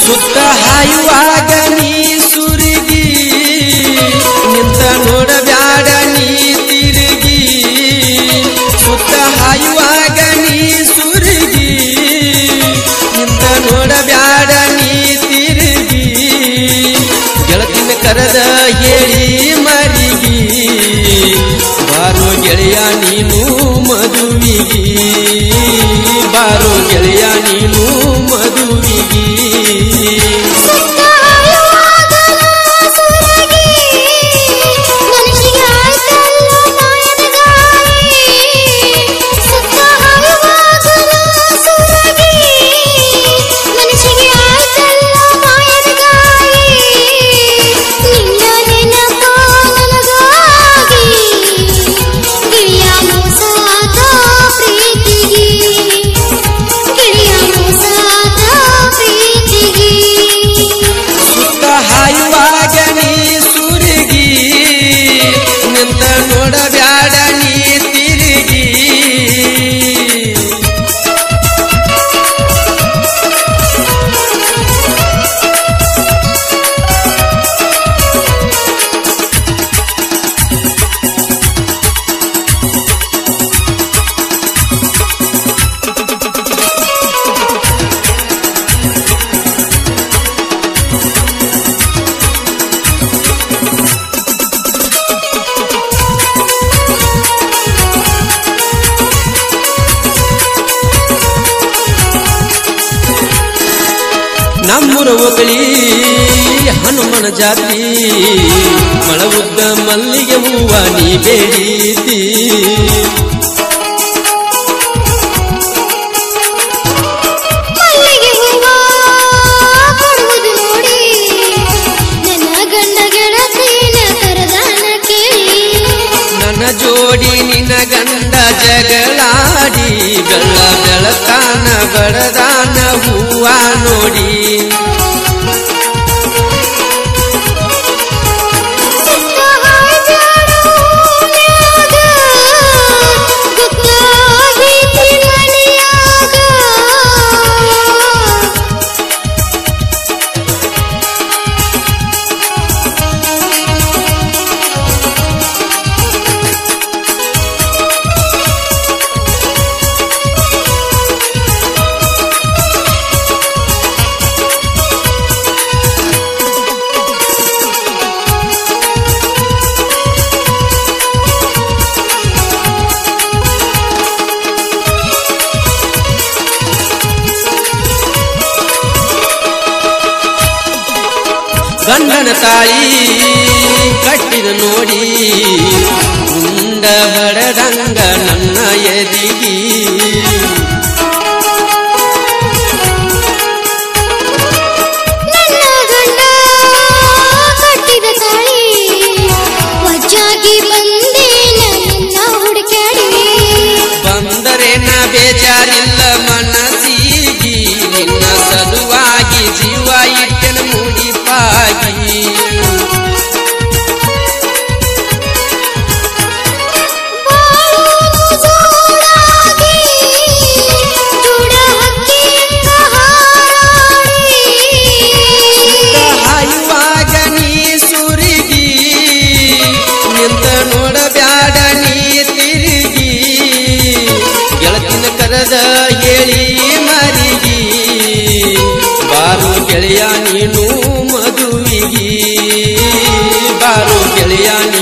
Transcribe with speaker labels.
Speaker 1: ಸುತ್ತ ಹಾಯುವಾಗ ನೀ ಸುರುಗಿ ನಿಂತ ನೋಡಬ್ಯಾಡ ನೀ ತಿರುಗಿ ಸುತ್ತ ಹಾಯುವಾಗ ನೀ ಸುರುಗಿ ನಿಂತ ನೋಡಬ್ಯಾಡ ನೀ ತಿರುಗಿ ಗೆಳತಿನ ಕರೆದ ಹೇಳಿ ಮರಿಗಿ ಬಾರೋ ಗೆಳೆಯ ನೀನು ಮದುವಿಗಿ ಬಾರೋ ಗೆಳೆಯ ನೀನು ಮದುವಿಗಿ
Speaker 2: ಸುತ್ತ ಹಾಯುವಾಗಲ ಸುರಗಿ, ಮನಸ್ಸಿಗೆ ಆಯ್ತಲ್ಲ ಮಾಯದ ಗಾಳಿ. ಸುತ್ತ ಹಾಯುವಾಗಲ ಸುರಗಿ, ಮನಸ್ಸಿಗೆ ಆಯ್ತಲ್ಲ ಮಾಯದ ಗಾಳಿ. ನಿನ್ನ ನೆನಪ ನನಗಾಗಿ, ಗಿಳಿಯ ಮೋಸಾದ ಪ್ರೀತಿಗೆ ಗಿಳಿಯ ಮೋಸಾದ ಪ್ರೀತಿಗೆ
Speaker 1: ಸುತ್ತ ಹಾಯುವಾಗ ನೀ ಸುರುಗಿ ನಿಂತ ನೋಡಬ್ಯಾಡ ನೀ ತಿರುಗಿ ನಮ್ಮೂರ ಒಗಳಿ ಹನುಮನ ಜಾತಿ ಮಳವುದ್ದ ಮಲ್ಲಿಗೆ ಹೂವ ನೀ ಬೇಡಿದಿ
Speaker 2: ಮಲ್ಲಿಗೆ ಹೂವ ಕೊಡುವುದು ನೋಡಿ ನನ್ನ ಗಂಡ ಗೆಳತಿನ ಕರೆದಾನ ಕೇಳಿ
Speaker 1: ನನ್ನ ಜೋಡಿ ನಿನ್ನ ಗಂಡ ಜಗಳಾಡಿ ಬೆಳ್ಳ ಬೆಳತಾನ ಬಡದಾನ ಹೂವ ನೋಡಿ
Speaker 2: ಸುತ್ತ ಹಾಯ್ದಾಡೋ ಮ್ಯಾಗ, ಗೊತ್ತಾಗೈತಿ ಮನೆಯಾಗ.
Speaker 1: ಗಂಡನ ತಾಯಿ ಕಟ್ಟಿದ ನೋಡಿ ಉಂಡ ಬಡದಂಗ ನನ್ನ ಎದಿಗಿ
Speaker 2: ನನ್ನ ಗಂಡ ಕಟ್ಟಿದ ತಾಳಿ ವಜ್ಜಾಗಿ ಬಂದೇನ ನಿನ್ನ ಹುಡುಕ್ಯಾಡಿ
Speaker 1: ಬಂದರೆ ನಾ ಬೇಜಾರಿಲ್ಲ ಮನಸ್ಸಿಗಿ ನಿನ್ನ ಸಲುವಾಗಿ ಜೀವ ಇಟ್ಟನ ಮುಡಿಪಾಗಿ
Speaker 2: ಬಾಳೋನು ಜೋಡಾಗಿ ಜೋಡ ಹಕ್ಕಿಯಿಂದ ಹಾರಾಡಿ
Speaker 1: ಹಾಯುವಾಗ ನೀ ಸುರಿಗಿ ನಿಂತ ನೋಡಬ್ಯಾಡ ನೀ ತಿರುಗಿ ಗೆಳತಿನ ಕರೆದ ಹೇಳಿ ಮರಿಗಿ ಬಾರು ಗೆಳೆಯ ನೀನು ಮದುವಿಗಿ ಬಾರು ಗೆಳೆಯ